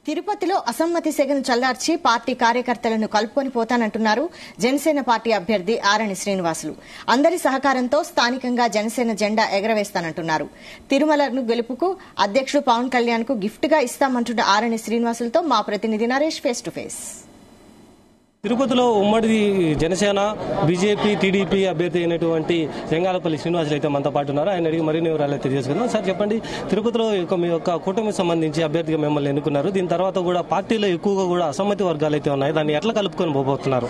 తిరుపతిలో అసమ్మతి సెగను చల్లార్చి పార్టీ కార్యకర్తలను కలుపుకొని పోతానంటున్నారు జనసేన పార్టీ అభ్యర్థి ఆరణి శ్రీనివాసులు అందరి సహకారంతో స్థానికంగా జనసేన జెండా ఎగరవేస్తానంటున్నారు తిరుమలను గెలుపుకు అధ్యక్షుడు పవన్ కళ్యాణ్ కు గిఫ్ట్ గా ఇస్తామంటున్న ఆరణి శ్రీనివాసులతో మా ప్రతినిధి నరేష్ ఫేస్ టు ఫేస్ తిరుపతిలో ఉమ్మడి జనసేన బీజేపీ టీడీపీ అభ్యర్థి అయినటువంటి జంగాలపల్లి శ్రీనివాసులు అయితే మనతో పాటు ఉన్నారు ఆయన అడిగి మరిన్ని వివరాలు అయితే తెలియజేసుకుందాం సార్ చెప్పండి తిరుపతిలో యొక్క మీ యొక్క కూటమికి సంబంధించి అభ్యర్థిగా మిమ్మల్ని ఎన్నుకున్నారు దీని తర్వాత కూడా పార్టీలో ఎక్కువగా కూడా అసమ్మతి వర్గాలు అయితే ఉన్నాయి దాన్ని ఎట్లా కలుపుకొని పోబోతున్నారు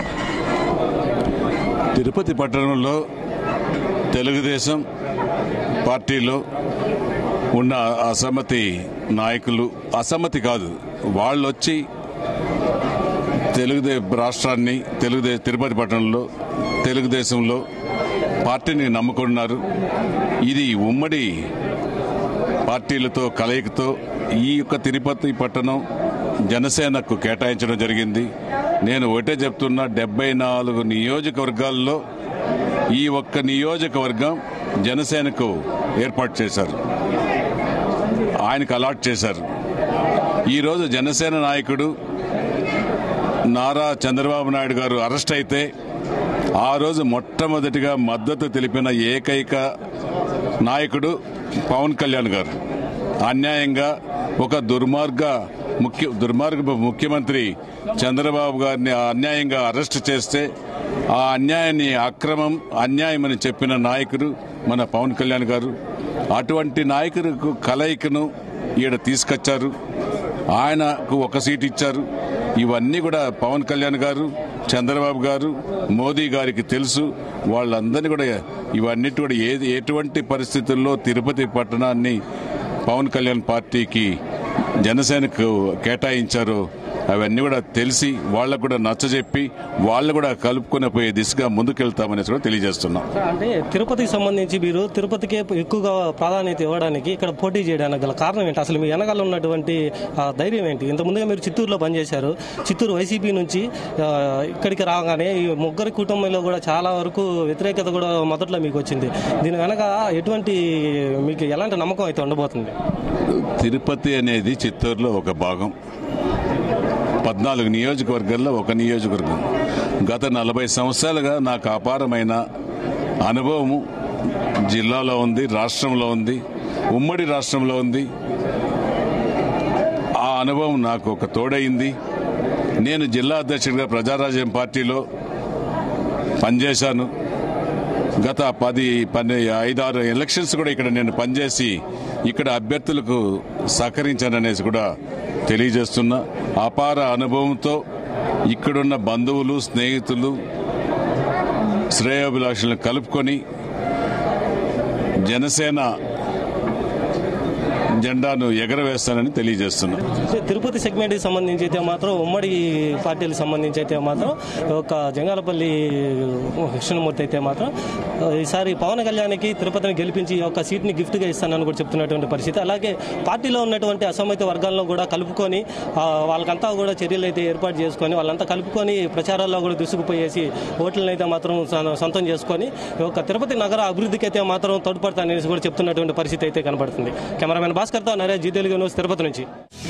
తిరుపతి పట్టణంలో తెలుగుదేశం పార్టీలో ఉన్న అసమ్మతి నాయకులు అసమ్మతి కాదు వాళ్ళు వచ్చి తెలుగుదే రాష్ట్రాన్ని తెలుగుదే తిరుపతి పట్టణంలో తెలుగుదేశంలో పార్టీని నమ్ముకున్నారు ఇది ఉమ్మడి పార్టీలతో కలయికతో ఈ యొక్క తిరుపతి పట్టణం జనసేనకు కేటాయించడం జరిగింది నేను ఒకటే చెప్తున్నా డెబ్బై నాలుగు నియోజకవర్గాల్లో ఈ ఒక్క నియోజకవర్గం జనసేనకు ఏర్పాటు చేశారు ఆయనకు అలాట్ చేశారు ఈరోజు జనసేన నాయకుడు నారా చంద్రబాబు నాయుడు గారు అరెస్ట్ అయితే ఆ రోజు మొట్టమొదటిగా మద్దతు తెలిపిన ఏకైక నాయకుడు పవన్ కళ్యాణ్ గారు అన్యాయంగా ఒక దుర్మార్గ ముఖ్య దుర్మార్గ ముఖ్యమంత్రి చంద్రబాబు గారిని అన్యాయంగా అరెస్ట్ చేస్తే ఆ అన్యాయాన్ని అక్రమం అన్యాయం అని చెప్పిన నాయకుడు మన పవన్ కళ్యాణ్ గారు అటువంటి నాయకులకు కలయికను ఈడ తీసుకొచ్చారు ఆయనకు ఒక సీట్ ఇచ్చారు ఇవన్నీ కూడా పవన్ కళ్యాణ్ గారు చంద్రబాబు గారు మోదీ గారికి తెలుసు వాళ్ళందరినీ కూడా ఇవన్నిటి కూడా ఏది ఎటువంటి పరిస్థితుల్లో తిరుపతి పట్టణాన్ని పవన్ కళ్యాణ్ పార్టీకి జనసేనకు కేటాయించారో అవన్నీ కూడా తెలిసి వాళ్ళకు కూడా నచ్చజెప్పి వాళ్ళు కూడా కలుపుకొని పోయే దిశగా ముందుకెళ్తామనేసి కూడా తెలియజేస్తున్నాం అంటే తిరుపతికి సంబంధించి మీరు తిరుపతికే ఎక్కువగా ప్రాధాన్యత ఇవ్వడానికి ఇక్కడ పోటీ చేయడానికి గల కారణం ఏంటి అసలు మీ వెనకాల ఉన్నటువంటి ఆ, ధైర్యం ఏంటి ఇంత ముందుగా మీరు చిత్తూరులో పనిచేశారు చిత్తూరు వైసీపీ నుంచి ఆ, ఇక్కడికి రాగానే ఈ ముగ్గురి కుటుంబంలో కూడా చాలా వరకు వ్యతిరేకత కూడా మొదట్లో మీకు వచ్చింది దీని వెనక ఎటువంటి మీకు ఎలాంటి నమ్మకం అయితే ఉండబోతుంది తిరుపతి అనేది చిత్తూరులో ఒక భాగం పద్నాలుగు నియోజకవర్గాల్లో ఒక నియోజకవర్గం గత నలభై సంవత్సరాలుగా నాకు అపారమైన అనుభవము జిల్లాలో ఉంది రాష్ట్రంలో ఉంది ఉమ్మడి రాష్ట్రంలో ఉంది ఆ అనుభవం నాకు ఒక తోడైంది నేను జిల్లా అధ్యక్షుడిగా ప్రజారాజ్యం పార్టీలో పనిచేశాను గత పది పది ఐదారు ఎలక్షన్స్ కూడా ఇక్కడ నేను పనిచేసి ఇక్కడ అభ్యర్థులకు సహకరించాననేసి కూడా తెలియజేస్తున్నా అపార అనుభవంతో ఇక్కడున్న బంధువులు స్నేహితులు శ్రేయోభిలాషులను కలుపుకొని జనసేన జెండాను ఎగరవేస్తానని తెలియజేస్తున్నా అంటే తిరుపతి సెగ్మెంట్కి సంబంధించి అయితే మాత్రం ఉమ్మడి పార్టీలకు సంబంధించి అయితే మాత్రం ఒక జంగాలపల్లి కృష్ణమూర్తి అయితే మాత్రం ఈసారి పవన్ కళ్యాణ్కి తిరుపతిని గెలిపించి ఈ యొక్క సీట్ని గిఫ్ట్గా ఇస్తానని కూడా చెప్తున్నటువంటి పరిస్థితి అలాగే పార్టీలో ఉన్నటువంటి అసమ్మతి వర్గాల్లో కూడా కలుపుకొని ఆ, వాళ్ళకంతా కూడా చర్యలు అయితే ఏర్పాటు చేసుకొని వాళ్ళంతా కలుపుకొని ప్రచారాల్లో కూడా దూసుకుపోయేసి ఓట్లను అయితే మాత్రం సొ- సొంతం చేసుకొని ఈ యొక్క తిరుపతి నగర అభివృద్ధికి అయితే మాత్రం తోడ్పడతాననేసి కూడా చెప్తున్నటువంటి పరిస్థితి అయితే కనబడుతుంది కెమెరామెన్ భాస్కర్తో నరేష్ జీ తెలుగు న్యూస్ తిరుపతి నుంచి